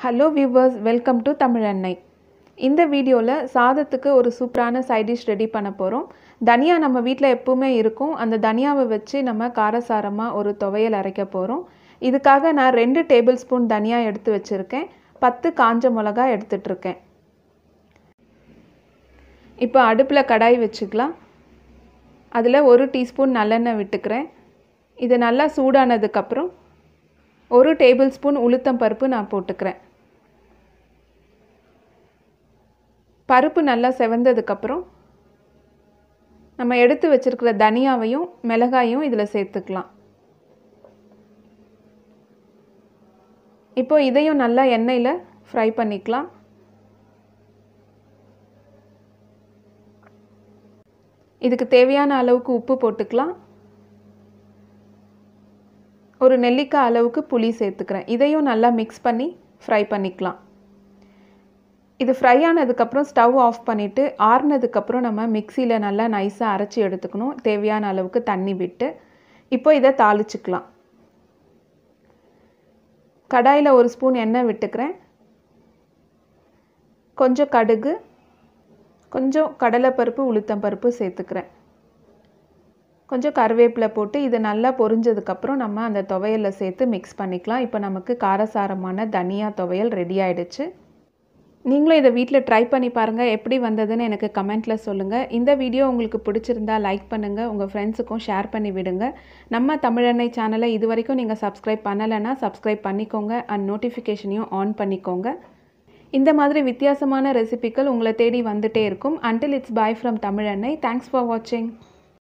hello viewers welcome to Tamil எண்ணெய் இந்த வீடியோவில் சாதத்துக்கு ஒரு சூப்பரான சைட் டிஷ் ரெடி பண்ண போகிறோம் தனியா நம்ம வீட்டில் எப்பவுமே இருக்கும் அந்த தனியாவை வச்சு நம்ம காரசாரமாக ஒரு துவையல் அரைக்க போகிறோம் இதுக்காக நான் ரெண்டு டேபிள் ஸ்பூன் தனியா எடுத்து வச்சுருக்கேன் பத்து காஞ்ச மிளகா எடுத்துட்ருக்கேன் இப்போ அடுப்பில் கடாய் வச்சுக்கலாம் அதில் ஒரு டீஸ்பூன் நல்லெண்ணெய் விட்டுக்கிறேன் இது நல்லா சூடானதுக்கப்புறம் ஒரு டேபிள் ஸ்பூன் உளுத்தம் பருப்பு நான் போட்டுக்கிறேன் பருப்பு நல்லா செவந்ததுக்கப்புறம் நம்ம எடுத்து வச்சுருக்கிற தனியாவையும் மிளகாயும் இதில் சேர்த்துக்கலாம் இப்போ இதையும் நல்லா எண்ணெயில் ஃப்ரை பண்ணிக்கலாம் இதுக்கு தேவையான அளவுக்கு உப்பு போட்டுக்கலாம் ஒரு நெல்லிக்காய் அளவுக்கு புளி சேர்த்துக்கிறேன் இதையும் நல்லா மிக்ஸ் பண்ணி ஃப்ரை பண்ணிக்கலாம் இது ஃப்ரை ஆனதுக்கப்புறம் ஸ்டவ் ஆஃப் பண்ணிவிட்டு ஆறுனதுக்கப்புறம் நம்ம மிக்சியில் நல்லா நைஸாக அரைச்சி எடுத்துக்கணும் தேவையான அளவுக்கு தண்ணி விட்டு இப்போ இதை தாளிச்சுக்கலாம் கடாயில் ஒரு ஸ்பூன் எண்ணெய் விட்டுக்கிறேன் கொஞ்சம் கடுகு கொஞ்சம் கடலைப்பருப்பு உளுத்தம்பருப்பு சேர்த்துக்கிறேன் கொஞ்சம் கருவேப்பிலை போட்டு இது நல்லா பொரிஞ்சதுக்கப்புறம் நம்ம அந்த துவையலில் சேர்த்து மிக்ஸ் பண்ணிக்கலாம் இப்போ நமக்கு காரசாரமான தனியா துவையல் ரெடி ஆயிடுச்சு நீங்களும் இதை வீட்டில் ட்ரை பண்ணி பாருங்கள் எப்படி வந்ததுன்னு எனக்கு கமெண்ட்டில் சொல்லுங்கள் இந்த வீடியோ உங்களுக்கு பிடிச்சிருந்தா லைக் பண்ணுங்கள் உங்கள் ஃப்ரெண்ட்ஸுக்கும் ஷேர் பண்ணி விடுங்க நம்ம தமிழெண்ணெய் சேனலை இது வரைக்கும் நீங்கள் சப்ஸ்கிரைப் பண்ணலைன்னா சப்ஸ்கிரைப் பண்ணிக்கோங்க அண்ட் நோட்டிஃபிகேஷனையும் ஆன் பண்ணிக்கோங்க இந்த மாதிரி வித்தியாசமான ரெசிபிகள் உங்களை தேடி வந்துட்டே இருக்கும் அன்டில் இட்ஸ் பாய் ஃப்ரம் தமிழெண்ணெய் தேங்க்ஸ் ஃபார் வாட்சிங்